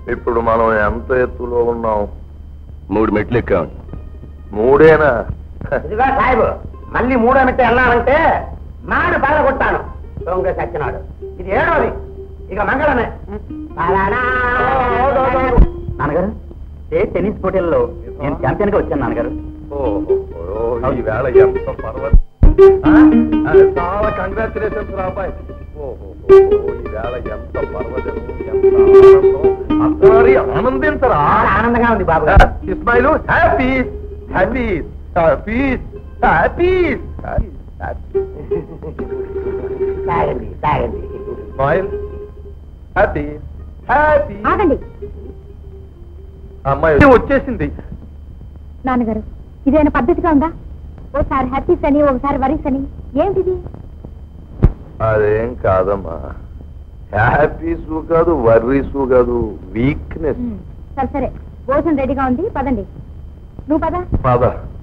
ఇప్పుడు మనం ఎంత ఎత్తులో ఉన్నాం మూడు మెట్లు ఎక్కామండి మూడేనా ఇదిగా సాయిబు మళ్ళీ మూడో మిట్ట వెళ్ళాలంటే నాడు బాగా కొట్టాను దొంగ సచ్చినాడు ఇది ఏడోది ఇక మంగళమే నాన్నగారు ఏ టెన్నిస్ పోటీల్లో నేను ఛాంపియన్ గా వచ్చాను నాన్నగారు ఓహో ఈ వేళ ఎంత పర్వత చాలా కంగ్రాచులేషన్స్ రా అబ్బాయి ఓహో ఈ వేళ ఎంత పర్వతం ఎంత ఆనందం అందరి ఆనందించరా చాలా ఆనందంగా ఉంది బాబు Ismail happy happy happy happy తాగండి తాగండి ఇస్మాయిల్ హ్యాపీ హ్యాపీ ఆగండి అమ్మాయి వచ్చేసింది నాన్నగారు ఇదేమైనా పద్ధతిగా ఉందా ఓసారి హ్యాపీస్ అని ఒకసారి వరీస్ అని ఏమిటిది అదేం కాదమ్మా హ్యాపీసు కాదు వర్రీసు కాదు వీక్నెస్ ఉమ్, సరే సరే భోజనం రెడీగా ఉంది పదండి నువ్వు పద పద